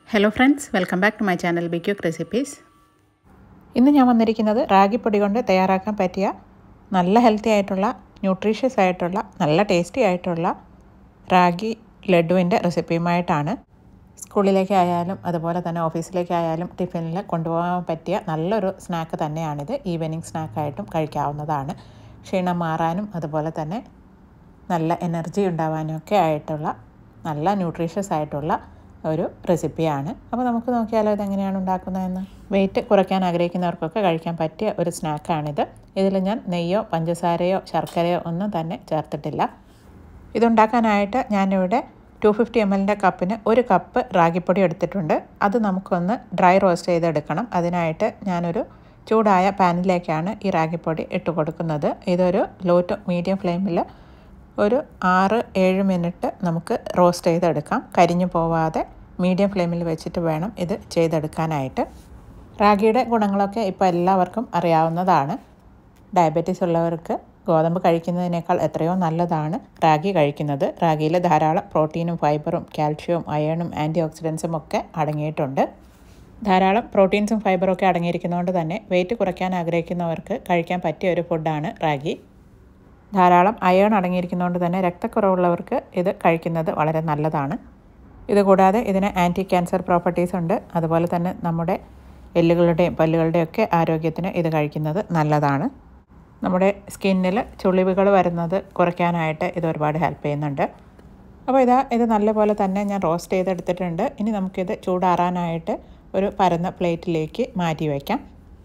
hello friends welcome back to my channel be quick recipes ഇന്ന് ഞാൻ വന്നിരിക്കുന്നത് റാഗിപ്പൊടി കൊണ്ട് തയ്യാറാക്കാൻ പറ്റിയ നല്ല ഹെൽത്തി ആയിട്ടുള്ള ന്യൂട്രീഷ്യസ് ആയിട്ടുള്ള നല്ല ടേസ്റ്റി ആയിട്ടുള്ള റാഗി ലഡുവിൻ്റെ റെസിപ്പിയുമായിട്ടാണ് സ്കൂളിലേക്ക് ആയാലും അതുപോലെ തന്നെ ഓഫീസിലേക്ക് ആയാലും ടിഫിനിൽ കൊണ്ടുപോകാൻ പറ്റിയ നല്ലൊരു സ്നാക്ക് തന്നെയാണിത് ഈവനിങ് സ്നാക്കായിട്ടും കഴിക്കാവുന്നതാണ് ക്ഷീണം മാറാനും അതുപോലെ തന്നെ നല്ല എനർജി ഉണ്ടാവാനും ഒക്കെ ആയിട്ടുള്ള നല്ല ന്യൂട്രീഷ്യസ് ആയിട്ടുള്ള ഒരു റെസിപ്പിയാണ് അപ്പോൾ നമുക്ക് നോക്കിയാലോ ഇതെങ്ങനെയാണ് ഉണ്ടാക്കുന്നതെന്ന് വെയിറ്റ് കുറയ്ക്കാൻ ആഗ്രഹിക്കുന്നവർക്കൊക്കെ കഴിക്കാൻ പറ്റിയ ഒരു സ്നാക്കാണിത് ഇതിൽ ഞാൻ നെയ്യോ പഞ്ചസാരയോ ശർക്കരയോ ഒന്നും തന്നെ ചേർത്തിട്ടില്ല ഇതുണ്ടാക്കാനായിട്ട് ഞാനിവിടെ ടു ഫിഫ്റ്റി എം എല്ലിൻ്റെ കപ്പിന് ഒരു കപ്പ് റാഗിപ്പൊടി എടുത്തിട്ടുണ്ട് അത് നമുക്കൊന്ന് ഡ്രൈ റോസ്റ്റ് ചെയ്തെടുക്കണം അതിനായിട്ട് ഞാനൊരു ചൂടായ പാനിലേക്കാണ് ഈ റാഗിപ്പൊടി ഇട്ട് കൊടുക്കുന്നത് ഇതൊരു ലോ ടു മീഡിയം ഫ്ലെയിമിൽ ഒരു ആറ് ഏഴ് മിനിറ്റ് നമുക്ക് റോസ്റ്റ് ചെയ്തെടുക്കാം കരിഞ്ഞു പോവാതെ മീഡിയം ഫ്ലെയിമിൽ വെച്ചിട്ട് വേണം ഇത് ചെയ്തെടുക്കാനായിട്ട് റാഗിയുടെ ഗുണങ്ങളൊക്കെ ഇപ്പോൾ എല്ലാവർക്കും അറിയാവുന്നതാണ് ഡയബറ്റീസ് ഉള്ളവർക്ക് ഗോതമ്പ് കഴിക്കുന്നതിനേക്കാൾ എത്രയോ നല്ലതാണ് റാഗി കഴിക്കുന്നത് റാഗിയിൽ ധാരാളം പ്രോട്ടീനും ഫൈബറും കാൽഷ്യവും അയണും ആൻറ്റി ഓക്സിഡൻസും ഒക്കെ അടങ്ങിയിട്ടുണ്ട് ധാരാളം പ്രോട്ടീൻസും ഫൈബറും ഒക്കെ അടങ്ങിയിരിക്കുന്നതുകൊണ്ട് തന്നെ വെയിറ്റ് കുറയ്ക്കാൻ ആഗ്രഹിക്കുന്നവർക്ക് കഴിക്കാൻ പറ്റിയ ഒരു ഫുഡാണ് റാഗി ധാരാളം അയേൺ അടങ്ങിയിരിക്കുന്നതുകൊണ്ട് തന്നെ രക്തക്കുറവുള്ളവർക്ക് ഇത് കഴിക്കുന്നത് വളരെ നല്ലതാണ് ഇതുകൂടാതെ ഇതിന് ആൻറ്റി ക്യാൻസർ പ്രോപ്പർട്ടീസ് ഉണ്ട് അതുപോലെ തന്നെ നമ്മുടെ എല്ലുകളുടെയും പല്ലുകളുടെയും ഒക്കെ ആരോഗ്യത്തിന് ഇത് കഴിക്കുന്നത് നല്ലതാണ് നമ്മുടെ സ്കിന്നിൽ ചുളിവുകൾ വരുന്നത് കുറയ്ക്കാനായിട്ട് ഇത് ഒരുപാട് ഹെൽപ്പ് ചെയ്യുന്നുണ്ട് അപ്പോൾ ഇതാ ഇത് നല്ലപോലെ തന്നെ ഞാൻ റോസ്റ്റ് ചെയ്തെടുത്തിട്ടുണ്ട് ഇനി നമുക്കിത് ചൂടാറാനായിട്ട് ഒരു പരന്ന പ്ലേറ്റിലേക്ക് മാറ്റി വയ്ക്കാം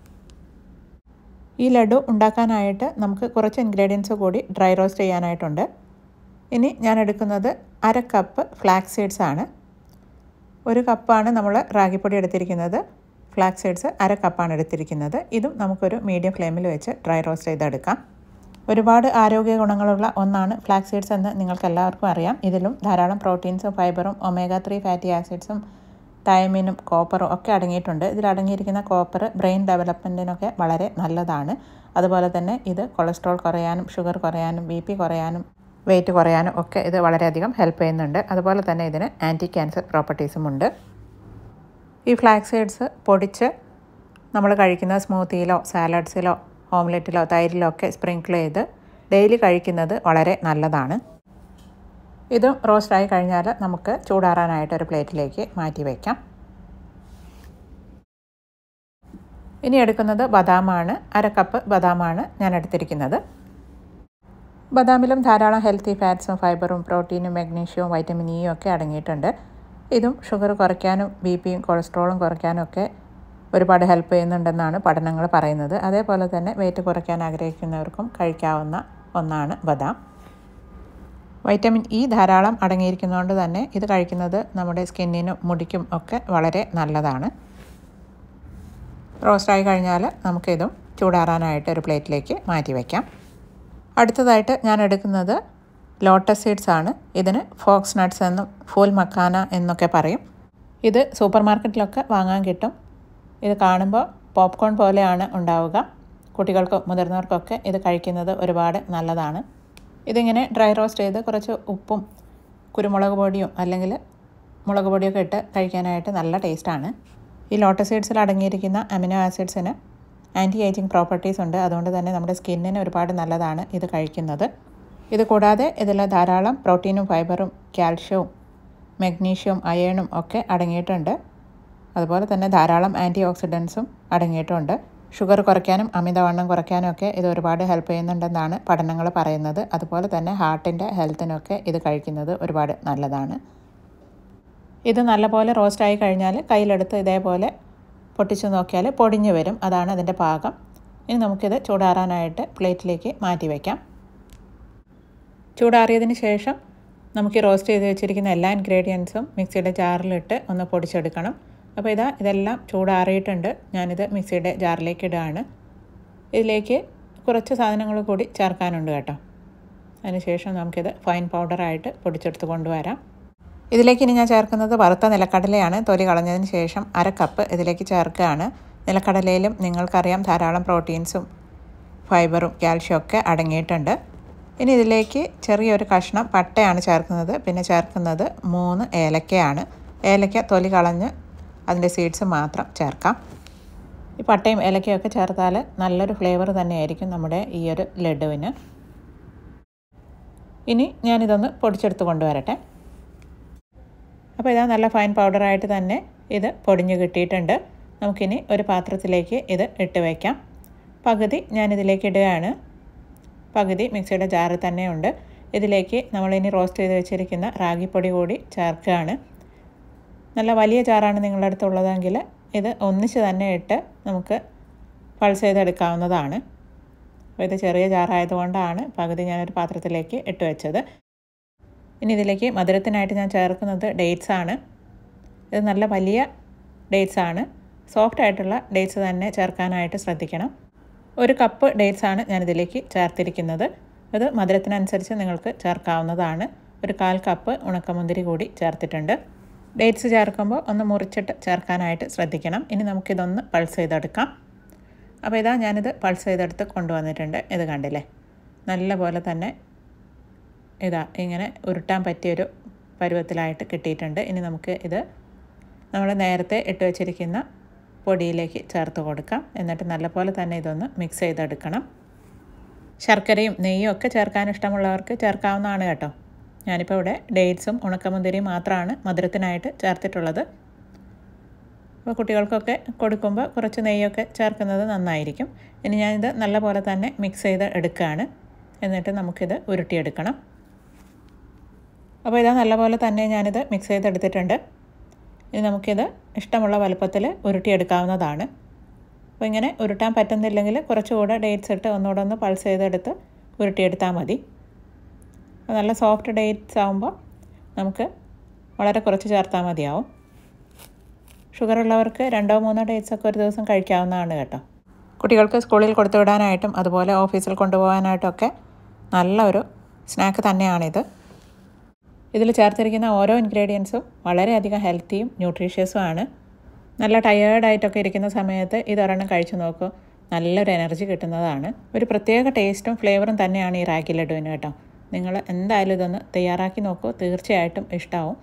ഈ ലഡു ഉണ്ടാക്കാനായിട്ട് നമുക്ക് കുറച്ച് ഇൻഗ്രീഡിയൻസ് കൂടി ഡ്രൈ റോസ്റ്റ് ചെയ്യാനായിട്ടുണ്ട് ഇനി ഞാൻ എടുക്കുന്നത് അര കപ്പ് ഫ്ലാക്സ് സീഡ്സ് ആണ് ഒരു കപ്പാണ് നമ്മൾ റാഗിപ്പൊടി എടുത്തിരിക്കുന്നത് ഫ്ലാക്സ് സീഡ്സ് അര കപ്പാണ് എടുത്തിരിക്കുന്നത് ഇതും നമുക്കൊരു മീഡിയം ഫ്ലെയിമിൽ വെച്ച് ഡ്രൈ റോസ്റ്റ് ചെയ്തെടുക്കാം ഒരുപാട് ആരോഗ്യ ഗുണങ്ങളുള്ള ഒന്നാണ് ഫ്ലാക്സ് സീഡ്സ് എന്ന് നിങ്ങൾക്ക് എല്ലാവർക്കും അറിയാം ഇതിലും ധാരാളം പ്രോട്ടീൻസും ഫൈബറും ഒമേഗ ത്രീ ഫാറ്റി ആസിഡ്സും തൈമിനും കോപ്പറും ഒക്കെ അടങ്ങിയിട്ടുണ്ട് ഇതിൽ അടങ്ങിയിരിക്കുന്ന കോപ്പർ ബ്രെയിൻ ഡെവലപ്മെൻറ്റിനൊക്കെ വളരെ നല്ലതാണ് അതുപോലെ തന്നെ ഇത് കൊളസ്ട്രോൾ കുറയാനും ഷുഗർ കുറയാനും ബി പി കുറയാനും വെയിറ്റ് കുറയാനും ഒക്കെ ഇത് വളരെയധികം ഹെൽപ്പ് ചെയ്യുന്നുണ്ട് അതുപോലെ തന്നെ ഇതിന് ആൻറ്റി ക്യാൻസർ പ്രോപ്പർട്ടീസും ഉണ്ട് ഈ ഫ്ലാക്സ് സീഡ്സ് പൊടിച്ച് നമ്മൾ കഴിക്കുന്ന സ്മൂത്തിയിലോ സാലഡ്സിലോ ഓംലെറ്റിലോ തൈരിലോ ഒക്കെ സ്പ്രിങ്കിൾ ചെയ്ത് ഡെയിലി കഴിക്കുന്നത് വളരെ നല്ലതാണ് ഇതും റോസ്റ്റായി കഴിഞ്ഞാൽ നമുക്ക് ചൂടാറാനായിട്ട് ഒരു പ്ലേറ്റിലേക്ക് മാറ്റി വയ്ക്കാം ഇനി എടുക്കുന്നത് ബദാമാണ് അര കപ്പ് ബദാമാണ് ഞാൻ എടുത്തിരിക്കുന്നത് ബദാമിലും ധാരാളം ഹെൽത്തി ഫാറ്റ്സും ഫൈബറും പ്രോട്ടീനും മഗ്നീഷ്യവും വൈറ്റമിൻ ഇയും ഒക്കെ അടങ്ങിയിട്ടുണ്ട് ഇതും ഷുഗർ കുറയ്ക്കാനും ബി പിയും കൊളസ്ട്രോളും കുറയ്ക്കാനും ഒക്കെ ഒരുപാട് ഹെൽപ്പ് ചെയ്യുന്നുണ്ടെന്നാണ് പഠനങ്ങൾ പറയുന്നത് അതേപോലെ തന്നെ വെയിറ്റ് കുറയ്ക്കാൻ ആഗ്രഹിക്കുന്നവർക്കും കഴിക്കാവുന്ന ഒന്നാണ് ബദാം വൈറ്റമിൻ ഇ ധാരാളം അടങ്ങിയിരിക്കുന്നതുകൊണ്ട് തന്നെ ഇത് കഴിക്കുന്നത് നമ്മുടെ സ്കിന്നിനും മുടിക്കും ഒക്കെ വളരെ നല്ലതാണ് റോസ്റ്റായി കഴിഞ്ഞാൽ നമുക്കിതും ചൂടാറാനായിട്ട് ഒരു പ്ലേറ്റിലേക്ക് മാറ്റി വയ്ക്കാം അടുത്തതായിട്ട് ഞാൻ എടുക്കുന്നത് ലോട്ടസ് സീഡ്സ് ആണ് ഇതിന് ഫോക്സ് നട്ട്സ് എന്നും ഫൂൽ മക്കാന എന്നൊക്കെ പറയും ഇത് സൂപ്പർ മാർക്കറ്റിലൊക്കെ വാങ്ങാൻ കിട്ടും ഇത് കാണുമ്പോൾ പോപ്കോൺ പോലെയാണ് ഉണ്ടാവുക കുട്ടികൾക്കും മുതിർന്നവർക്കൊക്കെ ഇത് കഴിക്കുന്നത് ഒരുപാട് നല്ലതാണ് ഇതിങ്ങനെ ഡ്രൈ റോസ്റ്റ് ചെയ്ത് കുറച്ച് ഉപ്പും കുരുമുളക് പൊടിയും അല്ലെങ്കിൽ മുളക് പൊടിയൊക്കെ ഇട്ട് കഴിക്കാനായിട്ട് നല്ല ടേസ്റ്റാണ് ഈ ലോട്ടസ് സീഡ്സിൽ അടങ്ങിയിരിക്കുന്ന അമിനോ ആസിഡ്സിന് ആൻറ്റി ഏജിങ് പ്രോപ്പർട്ടീസ് ഉണ്ട് അതുകൊണ്ട് തന്നെ നമ്മുടെ സ്കിന്നിന് ഒരുപാട് നല്ലതാണ് ഇത് കഴിക്കുന്നത് ഇത് കൂടാതെ ഇതിൽ ധാരാളം പ്രോട്ടീനും ഫൈബറും കാൽഷ്യവും മഗ്നീഷ്യവും അയേണും ഒക്കെ അടങ്ങിയിട്ടുണ്ട് അതുപോലെ തന്നെ ധാരാളം ആൻറ്റി ഓക്സിഡൻസും അടങ്ങിയിട്ടുണ്ട് ഷുഗർ കുറയ്ക്കാനും അമിതവണ്ണം കുറയ്ക്കാനും ഒക്കെ ഇത് ഒരുപാട് ഹെൽപ്പ് ചെയ്യുന്നുണ്ടെന്നാണ് പഠനങ്ങൾ പറയുന്നത് അതുപോലെ തന്നെ ഹാർട്ടിൻ്റെ ഹെൽത്തിനൊക്കെ ഇത് കഴിക്കുന്നത് ഒരുപാട് നല്ലതാണ് ഇത് നല്ലപോലെ റോസ്റ്റായി കഴിഞ്ഞാൽ കയ്യിലെടുത്ത് ഇതേപോലെ പൊട്ടിച്ച് നോക്കിയാൽ പൊടിഞ്ഞു വരും അതാണ് അതിൻ്റെ പാകം ഇനി നമുക്കിത് ചൂടാറാനായിട്ട് പ്ലേറ്റിലേക്ക് മാറ്റി വയ്ക്കാം ചൂടാറിയതിന് ശേഷം നമുക്ക് റോസ്റ്റ് ചെയ്ത് വെച്ചിരിക്കുന്ന എല്ലാ ഇൻഗ്രീഡിയൻസും മിക്സിയുടെ ജാറിലിട്ട് ഒന്ന് പൊടിച്ചെടുക്കണം അപ്പോൾ ഇതാ ഇതെല്ലാം ചൂടാറിയിട്ടുണ്ട് ഞാനിത് മിക്സിയുടെ ജാറിലേക്ക് ഇടുകയാണ് ഇതിലേക്ക് കുറച്ച് സാധനങ്ങൾ കൂടി ചേർക്കാനുണ്ട് കേട്ടോ അതിനുശേഷം നമുക്കിത് ഫൈൻ പൗഡറായിട്ട് പൊടിച്ചെടുത്ത് കൊണ്ടുവരാം ഇതിലേക്ക് ഇനി ഞാൻ ചേർക്കുന്നത് വറുത്ത നിലക്കടലയാണ് തൊലി കളഞ്ഞതിന് ശേഷം അര കപ്പ് ഇതിലേക്ക് ചേർക്കുകയാണ് നിലക്കടലയിലും നിങ്ങൾക്കറിയാം ധാരാളം പ്രോട്ടീൻസും ഫൈബറും കാൽഷ്യം ഒക്കെ അടങ്ങിയിട്ടുണ്ട് ഇനി ഇതിലേക്ക് ചെറിയൊരു കഷ്ണം പട്ടയാണ് ചേർക്കുന്നത് പിന്നെ ചേർക്കുന്നത് മൂന്ന് ഏലക്കയാണ് ഏലക്ക തൊലി കളഞ്ഞ് അതിൻ്റെ സീഡ്സ് മാത്രം ചേർക്കാം ഈ പട്ടയും ഏലക്കയൊക്കെ ചേർത്താൽ നല്ലൊരു ഫ്ലേവർ തന്നെയായിരിക്കും നമ്മുടെ ഈ ഒരു ലഡുവിന് ഇനി ഞാനിതൊന്ന് പൊടിച്ചെടുത്ത് കൊണ്ടുവരട്ടെ അപ്പോൾ ഇതാ നല്ല ഫൈൻ പൗഡറായിട്ട് തന്നെ ഇത് പൊടിഞ്ഞ് കിട്ടിയിട്ടുണ്ട് നമുക്കിനി ഒരു പാത്രത്തിലേക്ക് ഇത് ഇട്ട് വയ്ക്കാം പകുതി ഞാനിതിലേക്ക് ഇടുകയാണ് പകുതി മിക്സിയുടെ ജാറിൽ തന്നെയുണ്ട് ഇതിലേക്ക് നമ്മളിനി റോസ്റ്റ് ചെയ്ത് വെച്ചിരിക്കുന്ന റാഗിപ്പൊടി കൂടി ചേർക്കുകയാണ് നല്ല വലിയ ജാറാണ് നിങ്ങളുടെ അടുത്തുള്ളതെങ്കിൽ ഇത് ഒന്നിച്ച് തന്നെ ഇട്ട് നമുക്ക് പൾസ് ചെയ്തെടുക്കാവുന്നതാണ് അപ്പോൾ ഇത് ചെറിയ ജാറായതുകൊണ്ടാണ് പകുതി ഞാനൊരു പാത്രത്തിലേക്ക് ഇട്ട് വെച്ചത് ഇനി ഇതിലേക്ക് മധുരത്തിനായിട്ട് ഞാൻ ചേർക്കുന്നത് ഡേറ്റ്സ് ആണ് ഇത് നല്ല വലിയ ഡേറ്റ്സ് ആണ് സോഫ്റ്റ് ആയിട്ടുള്ള ഡേറ്റ്സ് തന്നെ ചേർക്കാനായിട്ട് ശ്രദ്ധിക്കണം ഒരു കപ്പ് ഡേറ്റ്സ് ആണ് ഞാനിതിലേക്ക് ചേർത്തിരിക്കുന്നത് ഇത് മധുരത്തിനനുസരിച്ച് നിങ്ങൾക്ക് ചേർക്കാവുന്നതാണ് ഒരു കാൽ കപ്പ് ഉണക്കമുന്തിരി കൂടി ചേർത്തിട്ടുണ്ട് ഡേറ്റ്സ് ചേർക്കുമ്പോൾ ഒന്ന് മുറിച്ചിട്ട് ചേർക്കാനായിട്ട് ശ്രദ്ധിക്കണം ഇനി നമുക്കിതൊന്ന് പൾസ് ചെയ്തെടുക്കാം അപ്പോൾ ഇതാ ഞാനിത് പൾസ് ചെയ്തെടുത്ത് കൊണ്ടുവന്നിട്ടുണ്ട് ഇത് കണ്ടില്ലേ നല്ല പോലെ തന്നെ ഇതാ ഇങ്ങനെ ഉരുട്ടാൻ പറ്റിയൊരു പരുവത്തിലായിട്ട് കിട്ടിയിട്ടുണ്ട് ഇനി നമുക്ക് ഇത് നമ്മൾ നേരത്തെ ഇട്ട് വെച്ചിരിക്കുന്ന പൊടിയിലേക്ക് ചേർത്ത് കൊടുക്കാം എന്നിട്ട് നല്ലപോലെ തന്നെ ഇതൊന്ന് മിക്സ് ചെയ്തെടുക്കണം ശർക്കരയും നെയ്യും ഒക്കെ ചേർക്കാൻ ഇഷ്ടമുള്ളവർക്ക് ചേർക്കാവുന്നതാണ് കേട്ടോ ഞാനിപ്പോൾ ഇവിടെ ഡേറ്റ്സും ഉണക്കമുന്തിരിയും മാത്രമാണ് മധുരത്തിനായിട്ട് ചേർത്തിട്ടുള്ളത് അപ്പോൾ കുട്ടികൾക്കൊക്കെ കൊടുക്കുമ്പോൾ കുറച്ച് നെയ്യൊക്കെ ചേർക്കുന്നത് നന്നായിരിക്കും ഇനി ഞാനിത് നല്ലപോലെ തന്നെ മിക്സ് ചെയ്ത് എടുക്കുകയാണ് എന്നിട്ട് നമുക്കിത് ഉരുട്ടിയെടുക്കണം അപ്പോൾ ഇതാ നല്ലപോലെ തന്നെ ഞാനിത് മിക്സ് ചെയ്തെടുത്തിട്ടുണ്ട് ഇനി നമുക്കിത് ഇഷ്ടമുള്ള വലുപ്പത്തിൽ ഉരുട്ടിയെടുക്കാവുന്നതാണ് അപ്പോൾ ഇങ്ങനെ ഉരുട്ടാൻ പറ്റുന്നില്ലെങ്കിൽ കുറച്ചുകൂടെ ഡേറ്റ്സ് ഇട്ട് ഒന്നുകൂടെ ഒന്ന് പൾസ് ചെയ്തെടുത്ത് ഉരുട്ടിയെടുത്താൽ മതി നല്ല സോഫ്റ്റ് ഡേറ്റ്സ് ആകുമ്പോൾ നമുക്ക് വളരെ കുറച്ച് ചേർത്താൽ മതിയാവും ഷുഗർ ഉള്ളവർക്ക് രണ്ടോ മൂന്നോ ഡേറ്റ്സ് ഒക്കെ ഒരു ദിവസം കഴിക്കാവുന്നതാണ് കേട്ടോ കുട്ടികൾക്ക് സ്കൂളിൽ കൊടുത്തു വിടാനായിട്ടും അതുപോലെ ഓഫീസിൽ കൊണ്ടുപോകാനായിട്ടും ഒക്കെ നല്ല ഒരു സ്നാക്ക് തന്നെയാണിത് ഇതിൽ ചേർത്തിരിക്കുന്ന ഓരോ ഇൻഗ്രീഡിയൻസും വളരെയധികം ഹെൽത്തിയും ന്യൂട്രീഷ്യസും ആണ് നല്ല ടയേർഡായിട്ടൊക്കെ ഇരിക്കുന്ന സമയത്ത് ഇതൊരെണ്ണം കഴിച്ചു നോക്കൂ നല്ലൊരു എനർജി കിട്ടുന്നതാണ് ഒരു പ്രത്യേക ടേസ്റ്റും ഫ്ലേവറും തന്നെയാണ് ഈ റാഗി ലഡുവിന് കേട്ടോ നിങ്ങൾ എന്തായാലും ഇതൊന്ന് തയ്യാറാക്കി നോക്കൂ തീർച്ചയായിട്ടും ഇഷ്ടമാവും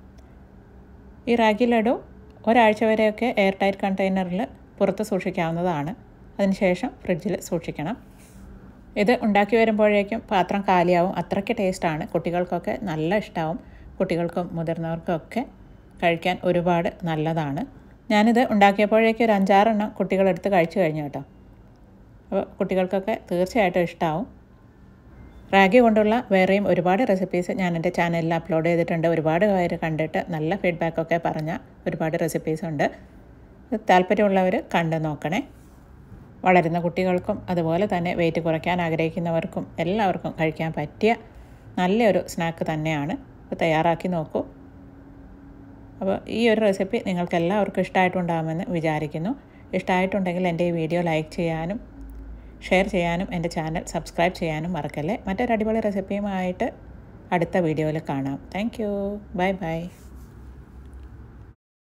ഈ റാഗി ലഡു ഒരാഴ്ച വരെയൊക്കെ എയർ ടൈറ്റ് കണ്ടെയ്നറിൽ പുറത്ത് സൂക്ഷിക്കാവുന്നതാണ് അതിനുശേഷം ഫ്രിഡ്ജിൽ സൂക്ഷിക്കണം ഇത് ഉണ്ടാക്കി വരുമ്പോഴേക്കും പാത്രം കാലിയാവും അത്രയ്ക്ക് ടേസ്റ്റാണ് കുട്ടികൾക്കൊക്കെ നല്ല ഇഷ്ടമാവും കുട്ടികൾക്കും മുതിർന്നവർക്കും ഒക്കെ കഴിക്കാൻ ഒരുപാട് നല്ലതാണ് ഞാനിത് ഉണ്ടാക്കിയപ്പോഴേക്കും ഒരു അഞ്ചാറെണ്ണം കുട്ടികളെടുത്ത് കഴിച്ചു കഴിഞ്ഞു കേട്ടോ അപ്പോൾ കുട്ടികൾക്കൊക്കെ തീർച്ചയായിട്ടും ഇഷ്ടമാവും റാഗി കൊണ്ടുള്ള വേറെയും ഒരുപാട് റെസിപ്പീസ് ഞാൻ എൻ്റെ ചാനലിൽ അപ്ലോഡ് ചെയ്തിട്ടുണ്ട് ഒരുപാട് പേര് കണ്ടിട്ട് നല്ല ഫീഡ്ബാക്കൊക്കെ പറഞ്ഞ ഒരുപാട് റെസിപ്പീസ് ഉണ്ട് താല്പര്യമുള്ളവർ കണ്ടു നോക്കണേ വളരുന്ന കുട്ടികൾക്കും അതുപോലെ തന്നെ വെയിറ്റ് കുറയ്ക്കാൻ ആഗ്രഹിക്കുന്നവർക്കും എല്ലാവർക്കും കഴിക്കാൻ പറ്റിയ നല്ലൊരു സ്നാക്ക് തന്നെയാണ് അപ്പോൾ തയ്യാറാക്കി നോക്കൂ അപ്പോൾ ഈ ഒരു റെസിപ്പി നിങ്ങൾക്ക് എല്ലാവർക്കും ഇഷ്ടമായിട്ടുണ്ടാകുമെന്ന് വിചാരിക്കുന്നു ഇഷ്ടമായിട്ടുണ്ടെങ്കിൽ എൻ്റെ ഈ വീഡിയോ ലൈക്ക് ചെയ്യാനും ഷെയർ ചെയ്യാനും എൻ്റെ ചാനൽ സബ്സ്ക്രൈബ് ചെയ്യാനും മറക്കല്ലേ മറ്റൊരു അടിപൊളി റെസിപ്പിയുമായിട്ട് അടുത്ത വീഡിയോയിൽ കാണാം താങ്ക് യു ബൈ ബൈ